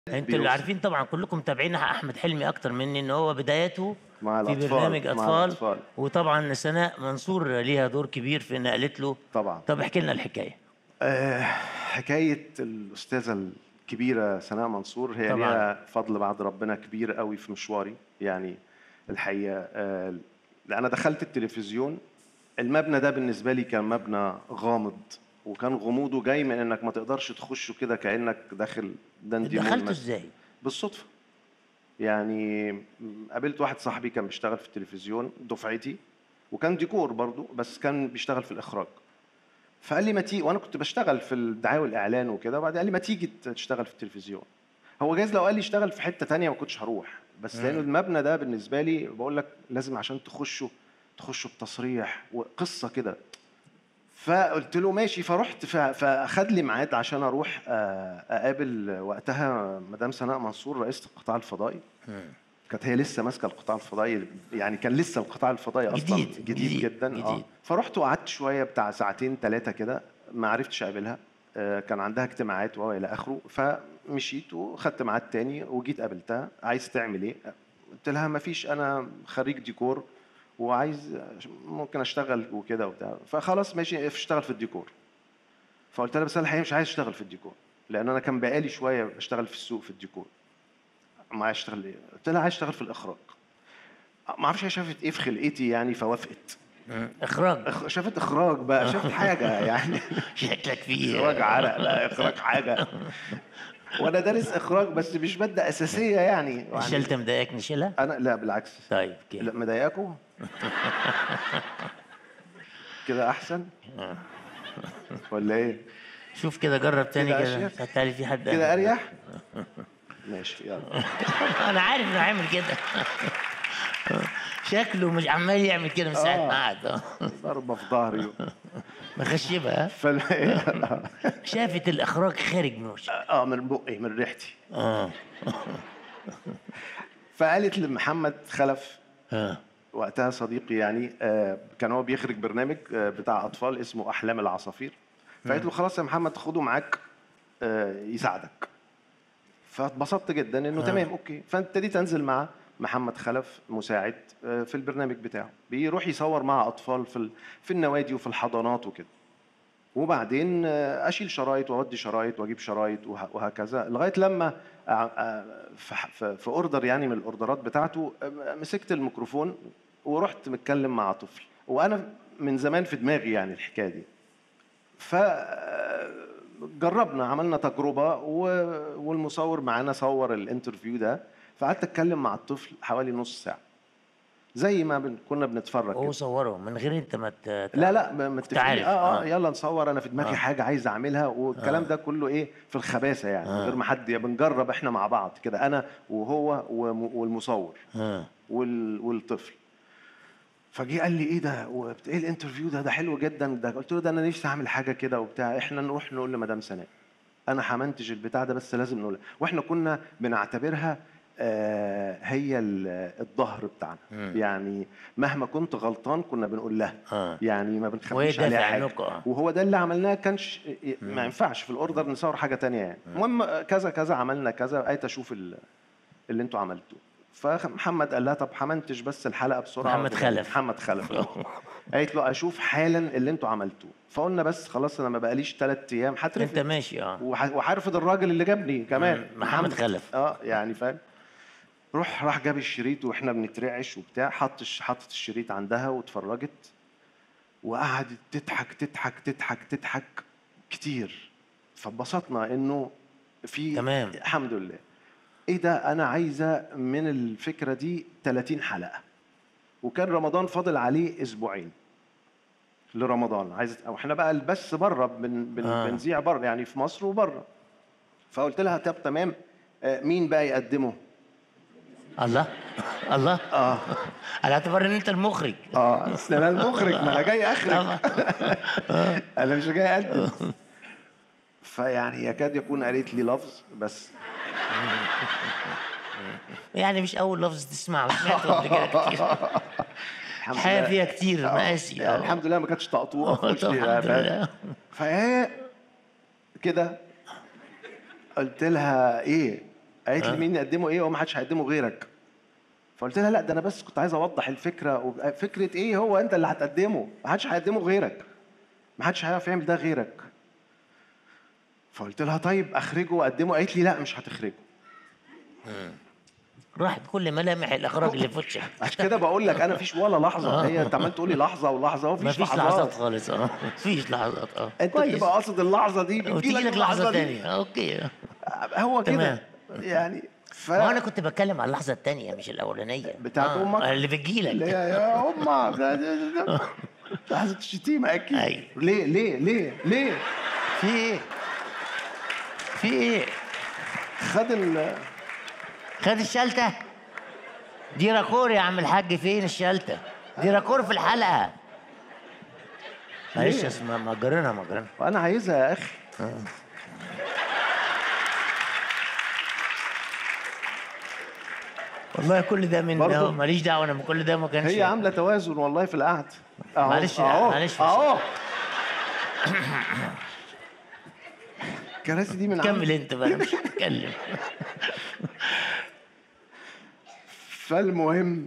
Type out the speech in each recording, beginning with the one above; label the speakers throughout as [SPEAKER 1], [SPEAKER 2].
[SPEAKER 1] انتوا اللي
[SPEAKER 2] بيوصل.
[SPEAKER 1] عارفين طبعا كلكم متابعين احمد حلمي اكتر مني ان هو بداياته
[SPEAKER 2] مع
[SPEAKER 1] في
[SPEAKER 2] الأطفال،
[SPEAKER 1] برنامج
[SPEAKER 2] مع
[SPEAKER 1] اطفال
[SPEAKER 2] الأطفال.
[SPEAKER 1] وطبعا سناء منصور ليها دور كبير في ان قالت له
[SPEAKER 2] طبعا
[SPEAKER 1] طب احكي لنا الحكايه
[SPEAKER 2] آه، حكاية الأستاذة الكبيرة سناء منصور هي
[SPEAKER 1] طبعاً.
[SPEAKER 2] ليها فضل بعد ربنا كبير قوي في مشواري يعني الحقيقة آه، لأن أنا دخلت التلفزيون المبنى ده بالنسبة لي كان مبنى غامض وكان غموضه جاي من انك ما تقدرش تخشه كده كانك داخل دندي مول
[SPEAKER 1] دخلته
[SPEAKER 2] مثلاً.
[SPEAKER 1] ازاي؟
[SPEAKER 2] بالصدفه يعني م- قابلت واحد صاحبي كان بيشتغل في التلفزيون دفعتي وكان ديكور برضو بس كان بيشتغل في الاخراج فقال لي ما تيجي وانا كنت بشتغل في الدعايه والاعلان وكده وبعدين قال لي ما تيجي تشتغل في التلفزيون هو جايز لو قال لي اشتغل في حته تانية ما كنتش هروح بس لانه المبنى ده بالنسبه لي بقول لك لازم عشان تخشه تخشه بتصريح وقصه كده فقلت له ماشي فرحت ف- فاخد لي ميعاد عشان اروح آه، اقابل وقتها مدام سناء منصور رئيسه القطاع الفضائي كانت هي لسه ماسكه القطاع الفضائي يعني كان لسه القطاع الفضائي اصلا
[SPEAKER 1] جديد،
[SPEAKER 2] جديد,
[SPEAKER 1] جديد،
[SPEAKER 2] جدا
[SPEAKER 1] جديد.
[SPEAKER 2] اه فرحت وقعدت شويه بتاع ساعتين ثلاثه كده ما عرفتش اقابلها آه، كان عندها اجتماعات والى اخره فمشيت وخدت ميعاد تاني وجيت قابلتها عايز تعمل ايه؟ قلت لها ما فيش انا خريج ديكور وعايز ممكن اشتغل وكده وبتاع فخلاص ماشي اشتغل في الديكور فقلت لها بس انا الحقيقه مش عايز اشتغل في الديكور لان انا كان بقالي شويه بشتغل في السوق في الديكور ما عايز اشتغل ايه قلت لها عايز اشتغل في الاخراج ما اعرفش هي شافت ايه في خلقتي يعني فوافقت
[SPEAKER 1] مم. اخراج
[SPEAKER 2] إخ- شافت اخراج بقى شافت حاجه يعني
[SPEAKER 1] شكلك فيه
[SPEAKER 2] اخراج عرق لا اخراج حاجه وانا دارس اخراج بس مش ماده اساسيه يعني, يعني
[SPEAKER 1] الشلته مضايقك نشيلها؟
[SPEAKER 2] انا لا بالعكس
[SPEAKER 1] طيب كده
[SPEAKER 2] لا مضايقاكم كده احسن ولا ايه
[SPEAKER 1] شوف كده جرب تاني
[SPEAKER 2] كده
[SPEAKER 1] كده
[SPEAKER 2] أشيك؟
[SPEAKER 1] هتعرف في حد
[SPEAKER 2] كده اريح ماشي يلا
[SPEAKER 1] انا عارف انه عامل كده شكله مش عمال يعمل كده من ساعه ما قعد آه.
[SPEAKER 2] ضربه في ظهري
[SPEAKER 1] مخشبها ها؟
[SPEAKER 2] فال...
[SPEAKER 1] شافت الاخراج خارج من وشك
[SPEAKER 2] اه من بقي من ريحتي
[SPEAKER 1] اه
[SPEAKER 2] فقالت لمحمد خلف
[SPEAKER 1] اه
[SPEAKER 2] وقتها صديقي يعني آه، كان هو بيخرج برنامج آه، بتاع اطفال اسمه احلام العصافير فقالت له خلاص يا محمد خده معاك آه، يساعدك فاتبسطت جدا انه تمام اوكي فابتديت انزل مع محمد خلف مساعد آه، في البرنامج بتاعه بيروح يصور مع اطفال في ال- في النوادي وفي الحضانات وكده وبعدين آه، اشيل شرايط واودي شرايط واجيب شرايط وه- وهكذا لغايه لما آه، آه، في ح- في في اوردر يعني من الاوردرات بتاعته آه، مسكت الميكروفون ورحت متكلم مع طفل وانا من زمان في دماغي يعني الحكايه دي ف جربنا عملنا تجربه و- والمصور معانا صور الانترفيو ده فقعدت اتكلم مع الطفل حوالي نص ساعه زي ما بن- كنا بنتفرج
[SPEAKER 1] هو
[SPEAKER 2] كده
[SPEAKER 1] صوره من غير انت ما ت-
[SPEAKER 2] لا لا م- متفقين
[SPEAKER 1] عارف،
[SPEAKER 2] اه اه
[SPEAKER 1] آه.
[SPEAKER 2] يلا نصور انا في دماغي حاجه عايز اعملها والكلام ده كله ايه في الخباثه يعني من غير ما حد يا بنجرب احنا مع بعض كده انا وهو وم- والمصور
[SPEAKER 1] اه
[SPEAKER 2] وال... والطفل فجه قال لي ايه ده و- ايه الانترفيو ده ده حلو جدا ده قلت له ده انا نفسي اعمل حاجه كده وبتاع احنا نروح نقول لمدام سناء انا همنتج البتاع ده بس لازم نقولها واحنا كنا بنعتبرها آه هي ال- الظهر بتاعنا يعني مهما كنت غلطان كنا بنقول لها
[SPEAKER 1] آه.
[SPEAKER 2] يعني ما
[SPEAKER 1] وهي
[SPEAKER 2] بنخبيش
[SPEAKER 1] دافع
[SPEAKER 2] عليها حاجه
[SPEAKER 1] عنكم، آه.
[SPEAKER 2] وهو ده اللي عملناه كانش ما ينفعش في الاوردر نصور حاجه تانية يعني المهم آه، كذا كذا عملنا كذا بقيت اشوف ال- اللي انتوا عملتوه فمحمد قال لها طب همنتج بس الحلقه بسرعه
[SPEAKER 1] محمد خلف.
[SPEAKER 2] محمد خلف قالت له اشوف حالا اللي انتوا عملتوه فقلنا بس خلاص انا ما بقاليش ثلاث ايام
[SPEAKER 1] انت
[SPEAKER 2] هترفد
[SPEAKER 1] ماشي اه
[SPEAKER 2] وح- وهرفض الراجل اللي جابني كمان
[SPEAKER 1] مم، محمد خلف.
[SPEAKER 2] اه يعني فاهم روح راح جاب الشريط واحنا بنترعش وبتاع حط الش- حطت الشريط عندها واتفرجت وقعدت تضحك تضحك تضحك تضحك كتير فاتبسطنا انه في
[SPEAKER 1] تمام.
[SPEAKER 2] الحمد لله ايه ده انا عايزه من الفكره دي 30 حلقه وكان رمضان فاضل عليه اسبوعين لرمضان عايز او احنا بقى البث بره بن بن
[SPEAKER 1] آه.
[SPEAKER 2] آه. بنذيع بره يعني في مصر وبره فقلت لها طب تمام آه، مين بقى يقدمه
[SPEAKER 1] الله الله
[SPEAKER 2] اه
[SPEAKER 1] على اعتبار ان انت المخرج
[SPEAKER 2] اه اصل انا المخرج ما انا جاي اخرج
[SPEAKER 1] طبعا
[SPEAKER 2] انا مش جاي اقدم فيعني يكاد يكون قالت لي لفظ بس
[SPEAKER 1] يعني مش اول لفظ تسمعه سمعته قبل كده كتير
[SPEAKER 2] الحمد
[SPEAKER 1] الحياه
[SPEAKER 2] لله.
[SPEAKER 1] فيها كتير
[SPEAKER 2] آه،
[SPEAKER 1] مقاسي
[SPEAKER 2] يعني
[SPEAKER 1] آه.
[SPEAKER 2] الحمد لله ما كانتش تقطوعه في
[SPEAKER 1] آه،
[SPEAKER 2] وشي،
[SPEAKER 1] الحمد
[SPEAKER 2] فاهم؟
[SPEAKER 1] لله
[SPEAKER 2] فهي كده قلت لها ايه قالت لي
[SPEAKER 1] آه.
[SPEAKER 2] مين يقدمه ايه وما حدش هيقدمه غيرك فقلت لها لا ده انا بس كنت عايز اوضح الفكره و- فكره ايه هو انت اللي هتقدمه ما حدش هيقدمه غيرك ما حدش هيعرف يعمل ده غيرك فقلت لها طيب اخرجه واقدمه قالت لي لا مش هتخرجه
[SPEAKER 1] راحت كل ملامح الاخراج اللي في وشك
[SPEAKER 2] عشان كده بقول لك انا مفيش ولا لحظه هي انت عمال تقول لي لحظه ولحظه
[SPEAKER 1] ما
[SPEAKER 2] ومفيش
[SPEAKER 1] فيش لحظات خالص اه مفيش لحظات اه
[SPEAKER 2] انت
[SPEAKER 1] كويس
[SPEAKER 2] بتبقى قاصد اللحظه دي
[SPEAKER 1] وتيجي
[SPEAKER 2] بتجيلك
[SPEAKER 1] لك لحظه
[SPEAKER 2] دي.
[SPEAKER 1] ثانيه اوكي
[SPEAKER 2] هو
[SPEAKER 1] تمام.
[SPEAKER 2] كده يعني ف
[SPEAKER 1] ما انا كنت بتكلم على اللحظه الثانيه مش الاولانيه
[SPEAKER 2] بتاعت
[SPEAKER 1] آه،
[SPEAKER 2] أمك؟
[SPEAKER 1] اللي
[SPEAKER 2] اللي
[SPEAKER 1] بتجيلك
[SPEAKER 2] هي يا أمه ده- ده- ده- لحظة الشتيمة أكيد
[SPEAKER 1] أيوة.
[SPEAKER 2] ليه ليه ليه ليه
[SPEAKER 1] في ايه في ايه
[SPEAKER 2] خد ال
[SPEAKER 1] خد الشلته دي راكور يا عم الحاج فين الشلته دي راكور في الحلقه معلش
[SPEAKER 2] ليه؟
[SPEAKER 1] اسمع مجرنا مجرنا
[SPEAKER 2] وأنا عايزها يا أخي
[SPEAKER 1] والله كل ده من
[SPEAKER 2] برضو؟
[SPEAKER 1] ده ماليش دعوه انا من كل ده ما كانش
[SPEAKER 2] هي عاملة توازن والله في القعدة أهو،
[SPEAKER 1] معلش، لا،
[SPEAKER 2] أهو،
[SPEAKER 1] معلش بس.
[SPEAKER 2] أهو الكراسي دي من
[SPEAKER 1] كمل
[SPEAKER 2] عندي.
[SPEAKER 1] انت بقى مش هتكلم
[SPEAKER 2] فالمهم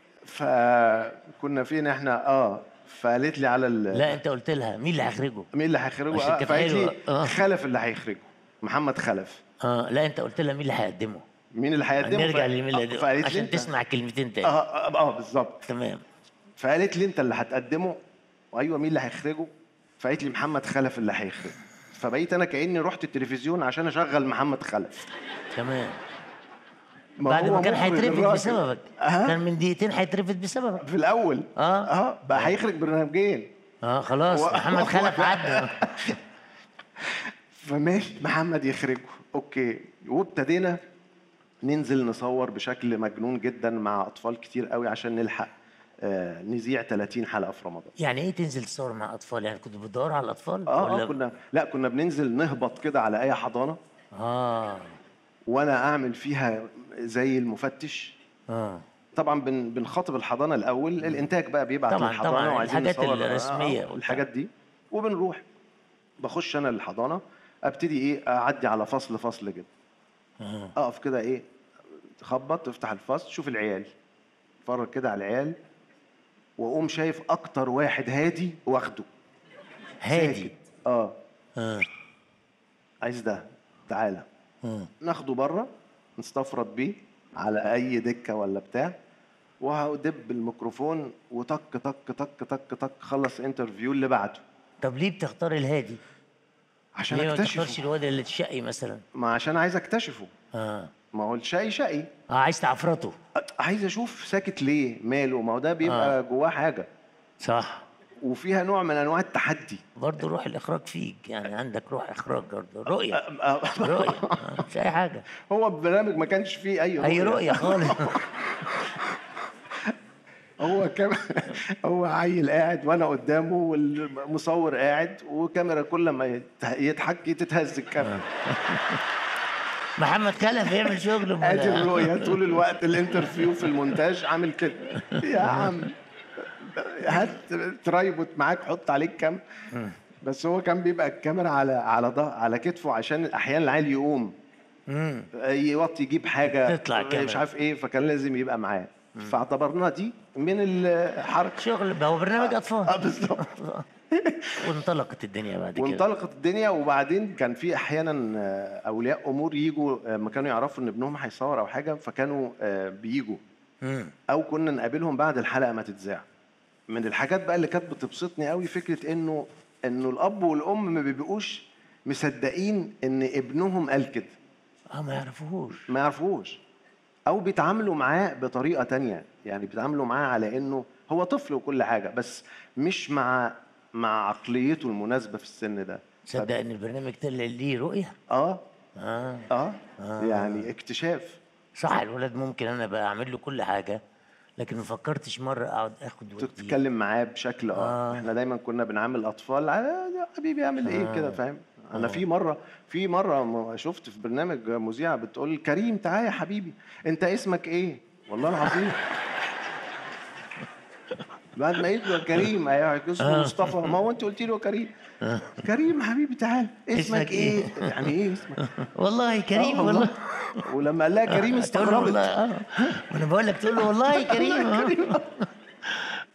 [SPEAKER 2] فكنا فين احنا اه فقالت لي على ال...
[SPEAKER 1] لا انت قلت لها مين اللي هيخرجه
[SPEAKER 2] مين اللي هيخرجه
[SPEAKER 1] عشان
[SPEAKER 2] آه،
[SPEAKER 1] كانت
[SPEAKER 2] فقالت
[SPEAKER 1] حلوة.
[SPEAKER 2] لي
[SPEAKER 1] آه.
[SPEAKER 2] خلف اللي هيخرجه محمد خلف
[SPEAKER 1] اه لا انت قلت لها مين اللي هيقدمه
[SPEAKER 2] مين اللي هيقدمه
[SPEAKER 1] نرجع
[SPEAKER 2] ف-
[SPEAKER 1] لمين اللي
[SPEAKER 2] آه،
[SPEAKER 1] هيقدمه
[SPEAKER 2] فقالت لي
[SPEAKER 1] عشان
[SPEAKER 2] انت.
[SPEAKER 1] تسمع كلمتين تاني
[SPEAKER 2] اه اه, آه بالظبط
[SPEAKER 1] تمام
[SPEAKER 2] فقالت لي انت اللي هتقدمه وايوه مين اللي هيخرجه فقالت لي محمد خلف اللي هيخرجه فبقيت انا كاني رحت التلفزيون عشان اشغل محمد خلف
[SPEAKER 1] تمام
[SPEAKER 2] ما
[SPEAKER 1] بعد
[SPEAKER 2] هو
[SPEAKER 1] ما كان
[SPEAKER 2] مخرج
[SPEAKER 1] هيترفد
[SPEAKER 2] الراجل.
[SPEAKER 1] بسببك
[SPEAKER 2] أه؟
[SPEAKER 1] كان من دقيقتين هيترفد بسببك
[SPEAKER 2] في الاول
[SPEAKER 1] آه.
[SPEAKER 2] اه بقى هيخرج برنامجين
[SPEAKER 1] اه خلاص
[SPEAKER 2] و-
[SPEAKER 1] محمد خلف عدى
[SPEAKER 2] فماشي محمد يخرجه اوكي وابتدينا ننزل نصور بشكل مجنون جدا مع اطفال كتير قوي عشان نلحق آه نذيع 30 حلقه في رمضان
[SPEAKER 1] يعني ايه تنزل تصور مع اطفال يعني كنت بتدور على الاطفال
[SPEAKER 2] اه,
[SPEAKER 1] ولا
[SPEAKER 2] آه كنا لا كنا بننزل نهبط كده على اي حضانه
[SPEAKER 1] اه
[SPEAKER 2] وانا اعمل فيها زي المفتش
[SPEAKER 1] اه
[SPEAKER 2] طبعا بن بنخاطب الحضانه الاول الانتاج بقى بيبعت
[SPEAKER 1] طبعاً،
[SPEAKER 2] للحضانه
[SPEAKER 1] طبعاً،
[SPEAKER 2] وعايزين
[SPEAKER 1] الحاجات
[SPEAKER 2] نصور
[SPEAKER 1] الرسمية
[SPEAKER 2] آه الحاجات دي وبنروح بخش انا للحضانه ابتدي ايه اعدي على فصل فصل كده
[SPEAKER 1] آه.
[SPEAKER 2] اقف كده ايه تخبط تفتح الفصل تشوف العيال اتفرج كده على العيال واقوم شايف اكتر واحد هادي واخده
[SPEAKER 1] هادي
[SPEAKER 2] ساكت. اه
[SPEAKER 1] اه
[SPEAKER 2] عايز ده تعالى
[SPEAKER 1] اه
[SPEAKER 2] ناخده بره نستفرد بيه على اي دكه ولا بتاع وهدب الميكروفون وطك طك طك طك طك خلص انترفيو اللي بعده
[SPEAKER 1] طب ليه بتختار الهادي؟
[SPEAKER 2] عشان
[SPEAKER 1] ليه ما تختارش
[SPEAKER 2] اكتشفه
[SPEAKER 1] الواد اللي الشقي مثلا؟
[SPEAKER 2] ما عشان عايز اكتشفه
[SPEAKER 1] اه
[SPEAKER 2] ما هو الشقي شقي
[SPEAKER 1] اه عايز تعفرته
[SPEAKER 2] عايز اشوف ساكت ليه ماله ما هو ده بيبقى
[SPEAKER 1] آه.
[SPEAKER 2] جواه حاجه
[SPEAKER 1] صح
[SPEAKER 2] وفيها نوع من انواع التحدي
[SPEAKER 1] برضه روح الاخراج فيك يعني عندك روح اخراج برضه رؤيه
[SPEAKER 2] آه،
[SPEAKER 1] رؤيه آه، مش اي حاجه
[SPEAKER 2] هو البرنامج ما كانش فيه اي
[SPEAKER 1] اي رؤيه خالص
[SPEAKER 2] هو كم هو عيل قاعد وانا قدامه والمصور قاعد وكاميرا كل ما يت- يضحك تتهز الكاميرا
[SPEAKER 1] محمد خلف يعمل شغل من-
[SPEAKER 2] ادي الرؤيه طول الوقت الانترفيو في المونتاج عامل كده يا عم هات ترايبوت معاك حط عليه كام بس هو كان بيبقى الكاميرا على على ظهر على كتفه عشان احيانا العيل يقوم
[SPEAKER 1] مم.
[SPEAKER 2] يوطي يجيب حاجه
[SPEAKER 1] تطلع
[SPEAKER 2] مش
[SPEAKER 1] كاميرا.
[SPEAKER 2] عارف ايه فكان لازم يبقى معاه فاعتبرناها دي من الحركه
[SPEAKER 1] شغل هو برنامج
[SPEAKER 2] اه
[SPEAKER 1] اطفال
[SPEAKER 2] بالظبط
[SPEAKER 1] وانطلقت الدنيا بعد كده
[SPEAKER 2] وانطلقت الدنيا وبعدين كان في احيانا آه، اولياء امور يجوا آه، ما كانوا يعرفوا ان ابنهم هيصور او حاجه فكانوا آه، بيجوا
[SPEAKER 1] مم.
[SPEAKER 2] او كنا نقابلهم بعد الحلقه ما تتذاع من الحاجات بقى اللي كانت بتبسطني قوي فكره انه انه الاب والام ما بيبقوش مصدقين ان ابنهم قال كده
[SPEAKER 1] اه ما يعرفوهوش
[SPEAKER 2] ما يعرفوش او بيتعاملوا معاه بطريقه تانية يعني بيتعاملوا معاه على انه هو طفل وكل حاجه بس مش مع مع عقليته المناسبه في السن ده
[SPEAKER 1] تصدق ان البرنامج طلع ليه رؤيه
[SPEAKER 2] اه
[SPEAKER 1] اه
[SPEAKER 2] اه يعني اكتشاف
[SPEAKER 1] صح الولد ممكن انا بقى اعمل له كل حاجه لكن ما فكرتش مره اقعد اخد ودي
[SPEAKER 2] تتكلم معاه بشكل اه,
[SPEAKER 1] آه.
[SPEAKER 2] احنا دايما كنا بنعامل اطفال على يا حبيبي اعمل ايه كده فاهم انا في مره في مره م- شفت في برنامج مذيعه بتقول كريم تعالى يا حبيبي انت اسمك ايه والله العظيم بعد ما قلت له يا كريم أيوة، اسمه
[SPEAKER 1] آه.
[SPEAKER 2] مصطفى ما هو انت قلت له يا كريم كريم حبيبي تعال اسمك,
[SPEAKER 1] اسمك
[SPEAKER 2] ايه؟
[SPEAKER 1] إيه؟
[SPEAKER 2] يعني ايه اسمك؟
[SPEAKER 1] والله كريم
[SPEAKER 2] آه
[SPEAKER 1] والله
[SPEAKER 2] ولما قال لها كريم
[SPEAKER 1] تقول له والله
[SPEAKER 2] استغربت
[SPEAKER 1] اه وانا بقول لك تقول له والله كريم آه.